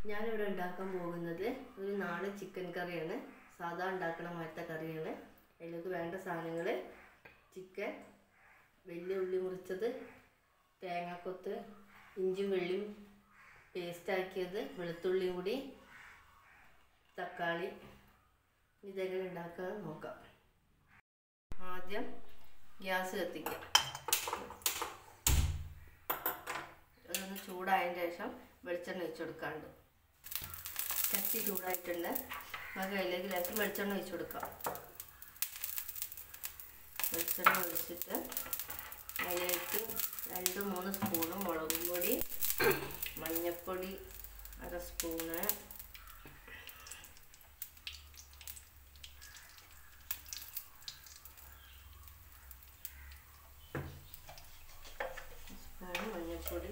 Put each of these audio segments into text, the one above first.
ഞാനിവിടെ ഉണ്ടാക്കാൻ പോകുന്നത് ഒരു നാടൻ ചിക്കൻ കറിയാണ് സാധാ ഉണ്ടാക്കണ മാറ്റ കറിയാണ് അതിലേക്ക് വേണ്ട സാധനങ്ങൾ ചിക്കൻ വലിയ ഉള്ളി മുറിച്ചത് തേങ്ങാക്കൊത്ത് ഇഞ്ചും വെള്ളിയും പേസ്റ്റാക്കിയത് വെളുത്തുള്ളിയും കൂടി തക്കാളി ഇതെങ്ങനെ ഉണ്ടാക്കാൻ നോക്കാം ആദ്യം ഗ്യാസ് കത്തിക്കാം അതൊന്ന് ചൂടായതിന് ശേഷം വെളിച്ചെണ്ണ ഒഴിച്ച് കൊടുക്കാണ്ട് ചട്ടി ചൂടായിട്ടുണ്ട് നമുക്ക് അതിലേക്ക് ലേശം വെളിച്ചെണ്ണ ഒഴിച്ച് കൊടുക്കാം വെളിച്ചെണ്ണ ഒഴിച്ചിട്ട് അതിലേക്ക് രണ്ട് മൂന്ന് സ്പൂണ് മുളകും പൊടി മഞ്ഞൾപ്പൊടി അര സ്പൂണ് സ്പൂണ് മഞ്ഞൾപ്പൊടി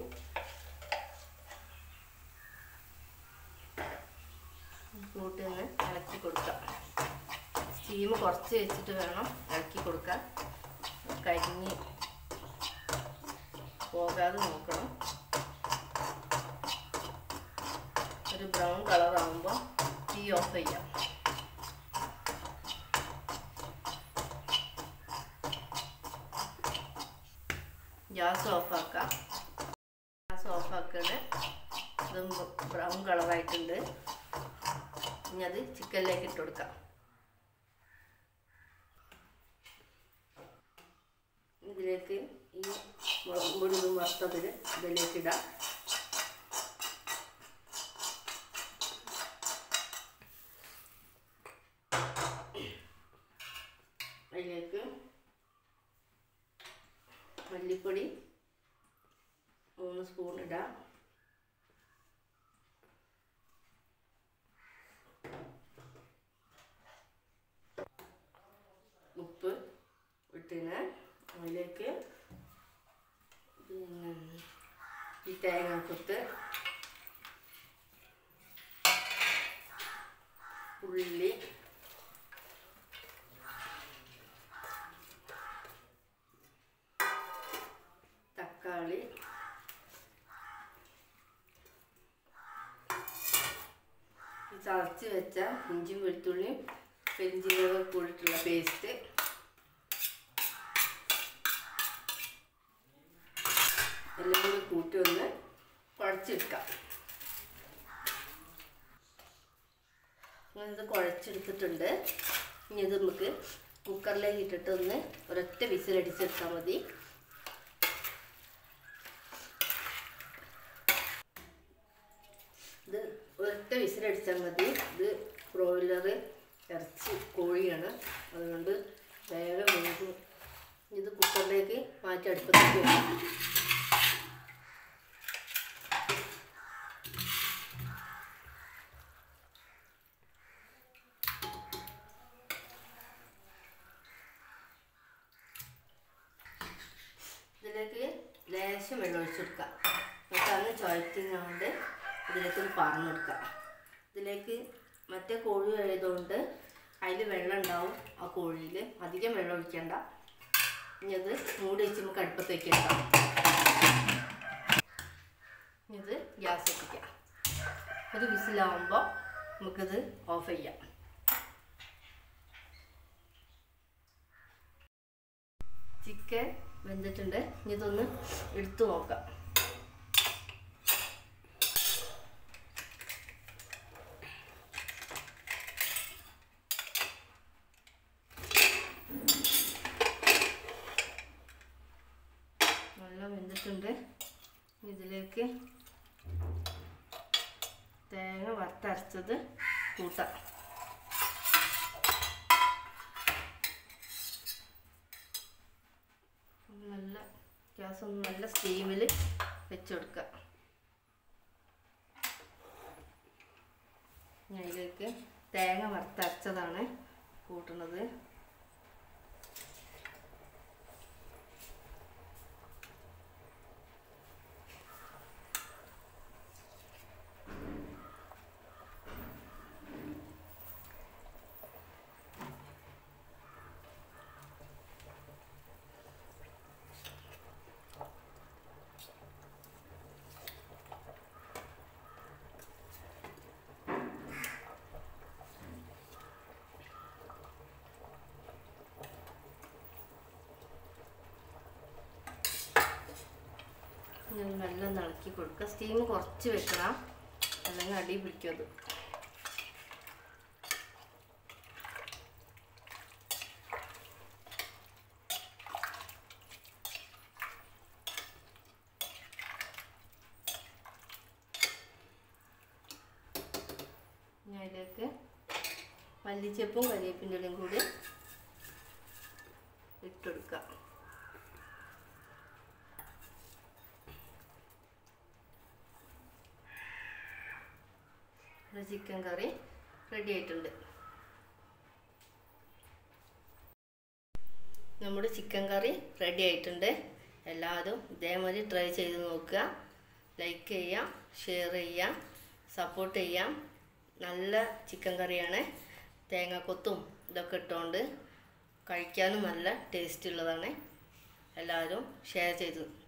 കൂട്ടി ഒന്ന് ഇളക്കി കൊടുക്കാം സ്റ്റീം കുറച്ച് വെച്ചിട്ട് വേണം ഇളക്കി കൊടുക്കാൻ കരിഞ്ഞ് പോകാതെ നോക്കണം ഒരു ബ്രൗൺ കളർ ആകുമ്പോൾ തീ ഓഫ് ചെയ്യാം ഗ്യാസ് ഓഫാക്കാം ഗ്യാസ് ഓഫാക്കണേ ഇതും ബ്രൗൺ കളറായിട്ടുണ്ട് ഇനി അത് ചിക്കനിലേക്ക് ഇട്ട് കൊടുക്കാം ഇതിലേക്ക് ഈ മുളകും പൊടി ഇതും വറുത്തതിൽ ഇതിലേക്ക് ഇടാം അതിലേക്ക് മല്ലിപ്പൊടി മൂന്ന് സ്പൂൺ ഇടാം ഉപ്പ് ഇട്ടിന് അതിലേക്ക് പിന്നെ ഈ തേങ്ങാക്കൊത്ത് ഉള്ളി തക്കാളി ഈ ചതച്ച് വെച്ച ഇഞ്ചിയും വെളുത്തുള്ളിയും പെരിഞ്ചീരകം കൂടിയിട്ടുള്ള പേസ്റ്റ് എല്ലാം കൂടി കൂട്ടി ഒന്ന് കുഴച്ചെടുക്കാം ഇത് കുഴച്ചെടുത്തിട്ടുണ്ട് ഇനി ഇത് നമുക്ക് കുക്കറിലേക്ക് ഇട്ടിട്ട് ഒന്ന് ഒരൊറ്റ വിസിലടിച്ചെടുത്താൽ മതി ഇത് ഒരൊറ്റ വിസിലടിച്ചാൽ മതി ഇത് ബ്രോയിലർ ഇറച്ചി കോഴിയാണ് അതുകൊണ്ട് വേഗം വേഗം ഇത് കുക്കറിലേക്ക് മാറ്റി അടുപ്പത്തേക്ക് വെക്കാം ഇതിലേക്ക് ലേശം വെള്ളം ഒഴിച്ചെടുക്കാം എന്നിട്ട് അന്ന് ചുഴറ്റിങ്ങാണ്ട് ഇതിലേക്ക് പറഞ്ഞു കൊടുക്കാം ഇതിലേക്ക് മറ്റേ കോഴി ആയതുകൊണ്ട് അതിൽ വെള്ളം ഉണ്ടാവും ആ കോഴിയിൽ അധികം വെള്ളം ഒഴിക്കണ്ട ഇനി അത് മൂടി വെച്ച് നമുക്ക് അടുപ്പത്തേക്ക് ഇടാം ഇനി ഇത് ഗ്യാസ് എത്തിക്കാം ഒരു വിസിലാവുമ്പോൾ നമുക്കിത് ഓഫ് ചെയ്യാം ചിക്കൻ വെന്തിട്ടുണ്ട് ഇനി ഇതൊന്ന് എടുത്തു നോക്കാം നല്ല വെന്തിട്ടുണ്ട് ഇതിലേക്ക് തേങ്ങ വറുത്തരച്ചത് കൂട്ടാം നല്ല ഗ്യാസ് ഒന്ന് നല്ല സ്റ്റീമിൽ വെച്ച് കൊടുക്കുക ഞാൻ ഇതിലേക്ക് തേങ്ങ വറുത്തരച്ചതാണ് കൂട്ടുന്നത് നല്ല ഒന്ന് ഇളക്കി കൊടുക്കുക സ്റ്റീം കുറച്ച് വെക്കണം അല്ലെങ്കിൽ അടി പിടിക്കും അത് ഇനി അതിലേക്ക് മല്ലിച്ചപ്പും കരിവേപ്പിൻ്റെ ഇലയും കൂടി ഇട്ടെടുക്കാം ഇവിടെ ചിക്കൻ കറി റെഡി ആയിട്ടുണ്ട് നമ്മുടെ ചിക്കൻ കറി റെഡി ആയിട്ടുണ്ട് എല്ലാവരും ഇതേമാതിരി ട്രൈ ചെയ്ത് നോക്കുക ലൈക്ക് ചെയ്യാം ഷെയർ ചെയ്യാം സപ്പോർട്ട് ചെയ്യാം നല്ല ചിക്കൻ കറിയാണ് തേങ്ങാക്കൊത്തും ഇതൊക്കെ ഇട്ടുകൊണ്ട് കഴിക്കാനും നല്ല ടേസ്റ്റ് ഉള്ളതാണ് എല്ലാവരും ഷെയർ ചെയ്ത്